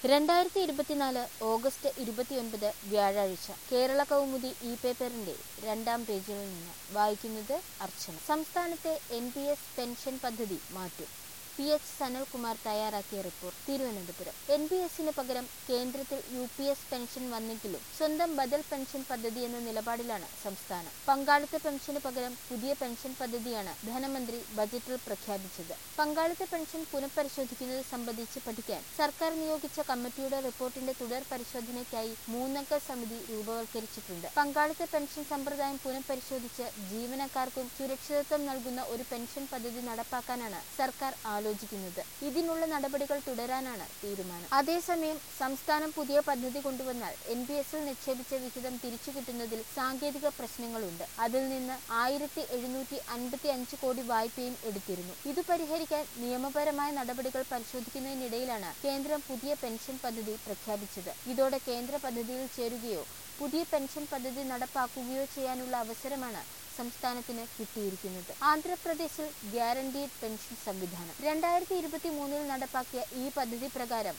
രണ്ടായിരത്തി ഇരുപത്തിനാല് ഓഗസ്റ്റ് ഇരുപത്തിയൊൻപത് വ്യാഴാഴ്ച കേരള കൗമുദി ഇ പേപ്പറിന്റെ രണ്ടാം പേജിൽ നിന്ന് വായിക്കുന്നത് അർച്ചന സംസ്ഥാനത്തെ എൻ പി എസ് പെൻഷൻ പദ്ധതി മാറ്റും പി എച്ച് സനൽകുമാർ തയ്യാറാക്കിയ റിപ്പോർട്ട് തിരുവനന്തപുരം എൻ പി എസിന് പകരം കേന്ദ്രത്തിൽ യു പി എസ് പെൻഷൻ വന്നെങ്കിലും സ്വന്തം ബദൽ പെൻഷൻ പദ്ധതി എന്ന നിലപാടിലാണ് സംസ്ഥാനം പങ്കാളിത്ത പെൻഷന് പകരം പുതിയ പെൻഷൻ പദ്ധതിയാണ് ധനമന്ത്രി ബജറ്റിൽ പ്രഖ്യാപിച്ചത് പങ്കാളിത്ത പെൻഷൻ പുനഃപരിശോധിക്കുന്നത് സംബന്ധിച്ച് പഠിക്കാൻ സർക്കാർ നിയോഗിച്ച കമ്മിറ്റിയുടെ റിപ്പോർട്ടിന്റെ തുടർ പരിശോധനയ്ക്കായി മൂന്നംഗ സമിതി രൂപവൽക്കരിച്ചിട്ടുണ്ട് പങ്കാളിത്ത പെൻഷൻ സമ്പ്രദായം പുനഃപരിശോധിച്ച് ജീവനക്കാർക്കും സുരക്ഷിതത്വം നൽകുന്ന ഒരു പെൻഷൻ പദ്ധതി നടപ്പാക്കാനാണ് സർക്കാർ ആലോചിക്കുന്നത് ഇതിനുള്ള നടപടികൾ തുടരാനാണ് തീരുമാനം അതേസമയം സംസ്ഥാനം പുതിയ പദ്ധതി കൊണ്ടുവന്നാൽ എൻ പി എസിൽ നിക്ഷേപിച്ച വിഹിതം തിരിച്ചു കിട്ടുന്നതിൽ സാങ്കേതിക പ്രശ്നങ്ങളുണ്ട് അതിൽ നിന്ന് ആയിരത്തി എഴുന്നൂറ്റി അൻപത്തി അഞ്ച് കോടി വായ്പയും എടുത്തിരുന്നു ഇത് പരിഹരിക്കാൻ നിയമപരമായ നടപടികൾ പരിശോധിക്കുന്നതിനിടയിലാണ് കേന്ദ്രം പുതിയ പെൻഷൻ പദ്ധതി പ്രഖ്യാപിച്ചത് ഇതോടെ കേന്ദ്ര പദ്ധതിയിൽ ചേരുകയോ പുതിയ പെൻഷൻ പദ്ധതി നടപ്പാക്കുകയോ ചെയ്യാനുള്ള അവസരമാണ് സംസ്ഥാനത്തിന് കിട്ടിയിരിക്കുന്നത് ആന്ധ്രാപ്രദേശിൽ ഗ്യാരണ്ടീഡ് പെൻഷൻ സംവിധാനം രണ്ടായിരത്തി ഇരുപത്തി മൂന്നിൽ നടപ്പാക്കിയ ഈ പദ്ധതി പ്രകാരം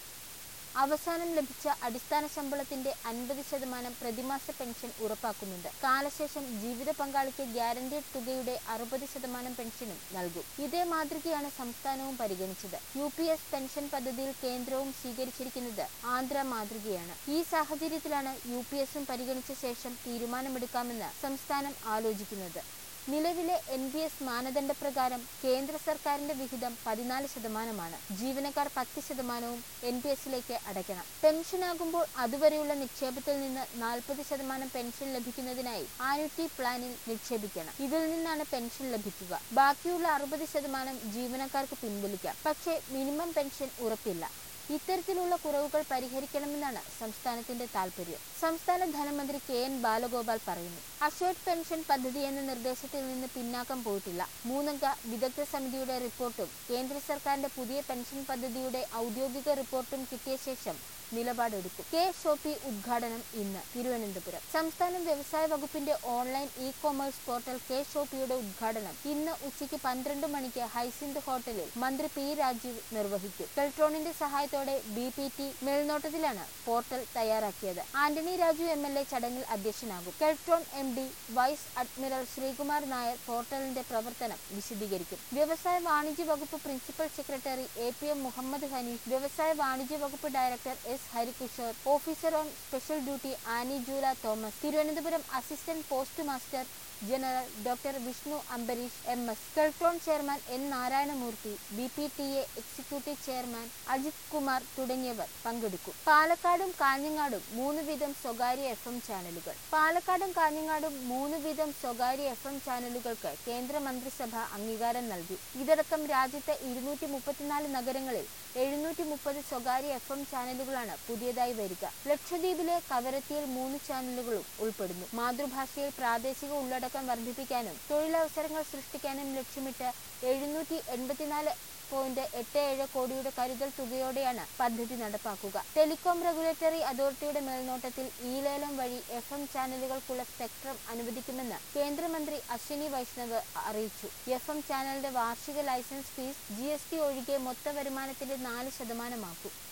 അവസാനം ലഭിച്ച അടിസ്ഥാന ശമ്പളത്തിന്റെ അൻപത് ശതമാനം പ്രതിമാസ പെൻഷൻ ഉറപ്പാക്കുന്നുണ്ട് കാലശേഷം ജീവിത പങ്കാളിക്ക് ഗ്യാരണ്ടീഡ് തുകയുടെ അറുപത് ശതമാനം പെൻഷനും നൽകും ഇതേ മാതൃകയാണ് സംസ്ഥാനവും പരിഗണിച്ചത് യു പി എസ് പെൻഷൻ പദ്ധതിയിൽ കേന്ദ്രവും സ്വീകരിച്ചിരിക്കുന്നത് ആന്ധ്ര മാതൃകയാണ് ഈ സാഹചര്യത്തിലാണ് യു പി എസും പരിഗണിച്ച ശേഷം തീരുമാനമെടുക്കാമെന്ന് സംസ്ഥാനം ആലോചിക്കുന്നത് നിലവിലെ എൻ ബി എസ് മാനദണ്ഡപ്രകാരം കേന്ദ്ര സർക്കാരിന്റെ വിഹിതം പതിനാല് ശതമാനമാണ് ജീവനക്കാർ പത്ത് ശതമാനവും എൻ പി എസിലേക്ക് അടയ്ക്കണം പെൻഷനാകുമ്പോൾ അതുവരെയുള്ള നിക്ഷേപത്തിൽ നിന്ന് നാൽപ്പത് ശതമാനം പെൻഷൻ ലഭിക്കുന്നതിനായി ആനുറ്റി പ്ലാനിൽ നിക്ഷേപിക്കണം ഇതിൽ നിന്നാണ് പെൻഷൻ ലഭിക്കുക ബാക്കിയുള്ള അറുപത് ശതമാനം ജീവനക്കാർക്ക് പിൻവലിക്കാം പക്ഷേ മിനിമം പെൻഷൻ ഉറപ്പില്ല ഇത്തരത്തിലുള്ള കുറവുകൾ പരിഹരിക്കണമെന്നാണ് സംസ്ഥാനത്തിന്റെ താൽപര്യം സംസ്ഥാന ധനമന്ത്രി കെ എൻ ബാലഗോപാൽ പറയുന്നു അഷേർഡ് പെൻഷൻ പദ്ധതി എന്ന നിർദ്ദേശത്തിൽ നിന്ന് പിന്നാക്കം പോയിട്ടില്ല മൂന്നംഗ വിദഗ്ധ സമിതിയുടെ റിപ്പോർട്ടും കേന്ദ്ര സർക്കാരിന്റെ പുതിയ പെൻഷൻ പദ്ധതിയുടെ ഔദ്യോഗിക റിപ്പോർട്ടും കിട്ടിയ ശേഷം നിലപാടെടുക്കും കെ ഷോപ്പി ഉദ്ഘാടനം ഇന്ന് തിരുവനന്തപുരം സംസ്ഥാന വ്യവസായ വകുപ്പിന്റെ online e commerce portal K ഷോപ്പിയുടെ ഉദ്ഘാടനം ഇന്ന് ഉച്ചയ്ക്ക് പന്ത്രണ്ട് മണിക്ക് ഹൈസിന്ത് ഹോട്ടലിൽ മന്ത്രി പി രാജീവ് നിർവഹിക്കും കെൽട്രോണിന്റെ സഹായത്തോടെ ബി പി ടി മേൽനോട്ടത്തിലാണ് പോർട്ടൽ തയ്യാറാക്കിയത് Antony Raju M L A ചടങ്ങിൽ അധ്യക്ഷനാകും Keltron M D vice admiral Sreekumar Nair പോർട്ടലിന്റെ പ്രവർത്തനം വിശദീകരിക്കും വ്യവസായ വാണിജ്യ വകുപ്പ് principal secretary A P M Muhammad Haneef വ്യവസായ വാണിജ്യ വകുപ്പ് director S Harikishore officer on special duty Annie Jula Thomas Thiruvananthapuram assistant post master general doctor Vishnu Ambareesh M S Keltron chairman N Narayanamurthy B P T A executive chairman Ajith Kumar തുടങ്ങിയവർ പങ്കെടുക്കും പാലക്കാടും കാഞ്ഞങ്ങാടും മൂന്ന് വീതം സ്വകാര്യ എഫ് എം ചാനലുകൾ പാലക്കാടും കാഞ്ഞങ്ങാടും മൂന്ന് വീതം സ്വകാര്യ എഫ് എം ചാനലുകൾക്ക് കേന്ദ്ര മന്ത്രിസഭ അംഗീകാരം നൽകി ഇതടക്കം രാജ്യത്തെ ഇരുന്നൂറ്റി മുപ്പത്തിനാല് നഗരങ്ങളിൽ എഴുന്നൂറ്റി മുപ്പത് സ്വകാര്യ എഫ് എം ചാനലുകളാണ് പുതിയതായി വരിക ലക്ഷദ്വീപിലെ കവരത്തിയിൽ മൂന്ന് ചാനലുകളും ഉൾപ്പെടുന്നു മാതൃഭാഷയിൽ പ്രാദേശിക ഉള്ളടക്കം വർദ്ധിപ്പിക്കാനും തൊഴിലവസരങ്ങൾ സൃഷ്ടിക്കാനും ലക്ഷ്യമിട്ട് എഴുന്നൂറ്റി എൺപത്തിനാല് പോയിന്റ് എട്ട് ഏഴ് കോടിയുടെ കരുതൽ തുകയോടെയാണ് പദ്ധതി നടപ്പാക്കുക ടെലികോം റെഗുലേറ്ററി അതോറിറ്റിയുടെ മേൽനോട്ടത്തിൽ ഈ ലേലം വഴി എഫ് എം ചാനലുകൾക്കുള്ള സ്പെക്ട്രം അനുവദിക്കുമെന്ന് കേന്ദ്രമന്ത്രി അശ്വിനി വൈഷ്ണവ് അറിയിച്ചു എഫ് എം ചാനലിന്റെ വാർഷിക licence fee G S T ഒഴികെ മൊത്ത വരുമാനത്തിന്റെ നാല് ശതമാനമാക്കും